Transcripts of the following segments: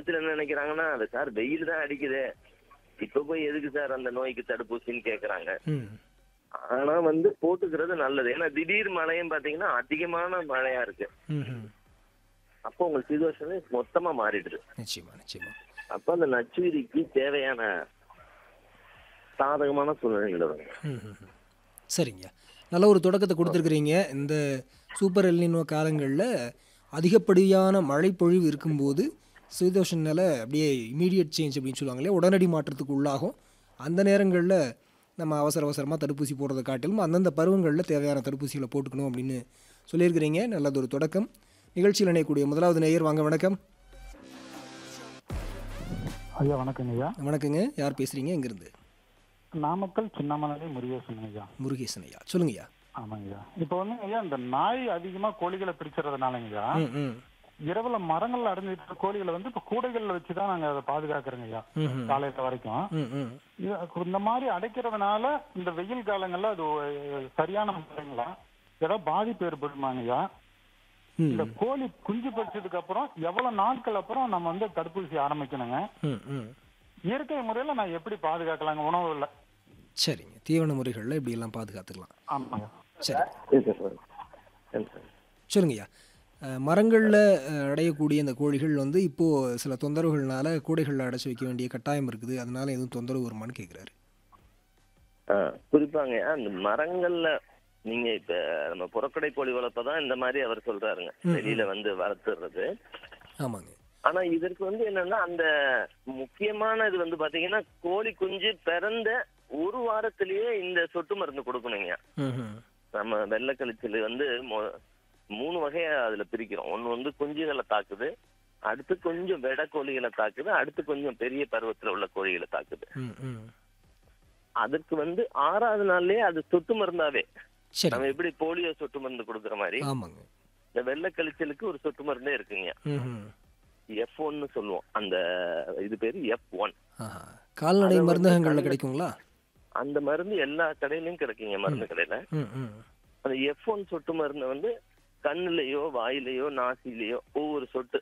மனசுல என்ன நினைக்கிறாங்கன்னா அது சார் வெயில் தான் அடிக்குது இப்ப போய் எதுக்கு சார் அந்த நோய்க்கு தடுப்பூசின்னு கேக்குறாங்க ம் ஆனா வந்து போட்டுக்கிறது நல்லது ஏன்னா திடீர் மழையும் பாத்தீங்கன்னா அதிகமான மழையா இருக்கு ம் ம் அப்போ உங்களுக்கு சீதோஷமே மொத்தமா மாறிடுது நிச்சயமா நிச்சயமா அப்ப அந்த நச்சுயிரிக்கு தேவையான சாதகமான சூழ்நிலைகள் வரும் ம் ம் ம். சரிங்க நல்ல ஒரு தொடக்கத்தை கொடுத்துருக்குறீங்க இந்த சூப்பர் எல்னினோ காலங்களில் அதிகப்படியான மழைப்பொழிவு இருக்கும்போது சீதோஷனால அப்படியே இமீடியட் சேஞ்ச் அப்படின்னு சொல்லுவாங்களே உடனடி மாற்றத்துக்கு உள்ளாகும் அந்த நேரங்களில் நம்ம அவசர அவசரமாக தடுப்பூசி போடுறதை காட்டிலும் அந்தந்த பருவங்களில் தேவையான தடுப்பூசிகளை போட்டுக்கணும் அப்படின்னு சொல்லியிருக்கிறீங்க நல்லது ஒரு தொடக்கம் நிகழ்ச்சியில் இணையக்கூடிய முதலாவது நேயர் வாங்க வணக்கம் ஐயா வணக்கங்க ஐயா வணக்கங்க யார் பேசுகிறீங்க எங்கேருந்து நாமக்கல் சின்னமலை முருகேசன் ஐயா முருகேசன் ஐயா சொல்லுங்கய்யா ஆமாங்க ஐயா இப்போ வந்து ஐயா இந்த நாய் அதிகமா கோழிகளை பிடிச்சறதுனாலங்க ஐயா ம் ம் இரவுல மரங்கள்ல அடைஞ்சிட்டு இருக்க கோழிகளை வந்து இப்ப கூடைகள்ல வச்சுதான் நாங்க அதை பாதுகாக்கிறோங்க ஐயா ம் ம் காலையில வரைக்கும் ம் ம் இது- இந்த மாதிரி அடைக்கிறதுனால இந்த வெயில் காலங்கள்ல அது ஒ- சரியான முறைங்களா ஏதாவது பாதிப்பு ஏற்படுமாங்க ஐயா ம் இந்த கோழி குஞ்சு பொரிச்சதுக்கு அப்புறம் எவ்வளவு நாட்கள் அப்புறம் நம்ம வந்து தடுப்பூசி ஆரம்பிக்கணுங்க ம் ம் இயற்கை முறையில நான் எப்படி பாதுகாக்கலாங்க உணவுல சரிங்க தீவன முறைகளில் இப்படியெல்லாம் பாதுகாத்துக்கலாம் ஆமாங்க சரி சரி சார் சரி சார் சொல்லுங்கய்யா மரங்களில் அடையக்கூடிய இந்த கோழிகள் வந்து இப்போது சில தொந்தரவுகள்னால கூடைகளில் அடைச்சி வைக்க வேண்டிய கட்டாயம் இருக்குது அதனால எதுவும் தொந்தரவு வருமான்னு கேட்குறாரு ஆ, குறிப்பாங்க அந்த மரங்கள்ல நீங்க இப்ப நம்ம புறக்கடை கோழி வளர்ப்பதான் இந்த மாதிரி அவர் சொல்றாருங்க ம், வெளியில வந்து வளர்த்துறது ஆமாங்க ஆனா இதற்கு வந்து என்னன்னா அந்த முக்கியமான இது வந்து பாத்தீங்கன்னா கோழி குஞ்சு பிறந்த ஒரு வாரத்திலேயே இந்த சொட்டு மருந்து கொடுக்கணுங்க ம் ம் நம்ம வெள்ளை கழிச்சல் வந்து மொ- மூணு வகையா அதுல பிரிக்கிறோம் ஒண்ணு வந்து குஞ்சுகளை தாக்குது அடுத்து கொஞ்சம் வெடை கோழிகளை தாக்குது அடுத்து கொஞ்சம் பெரிய பருவத்துல உள்ள கோழிகளை தாக்குது ம் ம் அதற்கு வந்து ஆறாவது நாள்லயே அது சொட்டு மருந்தாவே சரி நம்ம எப்படி போலியோ சொட்டு மருந்து கொடுக்குற மாதிரி ஆமாங்க இந்த வெள்ளை கழிச்சலுக்கு ஒரு சொட்டு மருந்தே இருக்குங்க ம் ம் எஃப் ஒன்னு சொல்லுவோம் அந்த இது பேரு எஃப் ஒன் ஆஹா கால்நடை அதை வந்து மருந்தகங்களில் கண்ணுல- கிடைக்குங்களா அந்த மருந்து எல்லா கடையிலயும் கிடைக்குங்க மருந்து கடையில ம் ம் அந்த எஃப் ஒன் சொட்டு மருந்தை வந்து கண்ணுலயோ வாயிலையோ நாசிலையோ ஒவ்வொரு சொட்டு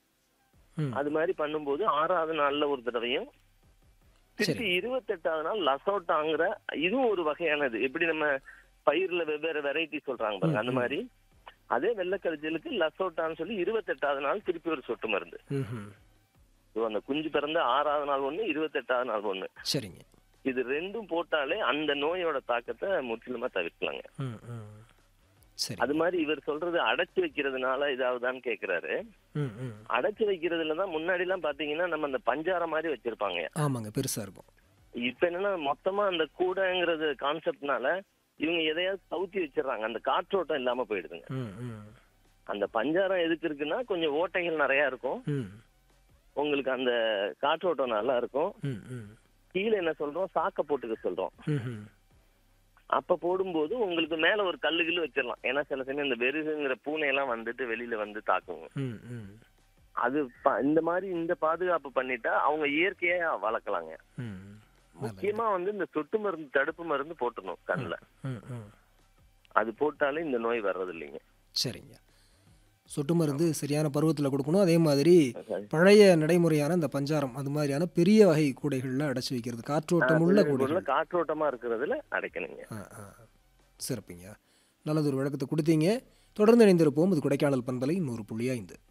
ம் அது மாதிரி பண்ணும்போது ஆறாவது நாள்ல ஒரு தடவையும் திருப்பி இருபத்தெட்டாவது நாள் லசோட்டாங்கிற இதுவும் ஒரு வகையானது எப்படி நம்ம பயிர்ல வெவ்வேறு வெரைட்டி சொல்றாங்க பாருங்க அந்த மாதிரி அதே வெள்ளக்கரிச்சலுக்கு லசோட்டான்னு சொல்லி இருபத்தெட்டாவது நாள் திருப்பி ஒரு சொட்டு மருந்து ம் ம் So, அந்த குஞ்சு பிறந்த ஆறாவது நாள் ஒண்ணு இருபத்தெட்டாவது நாள் ஒண்ணு சரிங்க இது ரெண்டும் போட்டாலே அந்த நோயோட தாக்கத்தை முற்றிலுமா தவிர்க்கலாங்க ம் ம் சரி அது மாதிரி இவர் சொல்றது அடைச்சு வைக்கிறதுனால இதாவதான்னு கேக்குறாரு ம் ம் அடைச்சு வைக்கிறதுல தான் முன்னாடி எல்லாம் பாத்தீங்கன்னா நம்ம அந்த பஞ்சாரம் மாதிரி வச்சிருப்பாங்க ஆமாங்க பெருசாக இருக்கும் இப்ப என்னன்னா மொத்தமா அந்த கூடைங்கிறது கான்செப்ட்னால இவங்க எதையாவது கவுத்தி வச்சிடுறாங்க அந்த காற்றோட்டம் இல்லாம போயிடுதுங்க ம் ம் அந்த பஞ்சாரம் எதுக்கு இருக்குன்னா கொஞ்சம் ஓட்டைகள் நிறைய இருக்கும் ம் உங்களுக்கு அந்த காற்றோட்டம் நல்லா இருக்கும் ம் ம் கீழே என்ன சொல்றோம் சாக்க போட்டுக்க சொல்றோம் ம் ம் அப்ப போடும்போது உங்களுக்கு மேல ஒரு கல்லு கில்லு வச்சிடலாம் ஏன்னா சில சமயம் இந்த வெறுகுங்கிற பூனை எல்லாம் வந்துட்டு வெளியில வந்து தாக்குங்க ம் ம் அது ப- இந்த மாதிரி இந்த பாதுகாப்பு பண்ணிட்டா அவங்க இயற்கையா வளர்க்கலாங்க ம் நல்லது முக்கியமா வந்து இந்த சொட்டு மருந்து தடுப்பு மருந்து போட்டணும் கண்ணுல ம் ம் அது போட்டாலே இந்த நோய் வர்றது இல்லைங்க சரிங்க சொட்டு மருந்து சரியான பருவத்தில் கொடுக்கணும் அதே மாதிரி பழைய நடைமுறையான இந்த பஞ்சாரம் அது மாதிரியான பெரிய வகை கூடைகளில் அடைச்சி வைக்கிறது காற்றோட்டமுள்ள உள்ள கூடைகள் காற்றோட்டமா இருக்கிறதுல அடைக்கணுங்க ஆ ஆ சிறப்புங்க நல்லது ஒரு விளக்கத்தை கொடுத்தீங்க தொடர்ந்து இணைந்திருப்போம் இது கொடைக்கானல் பண்பலை நூறு புள்ளி ஐந்து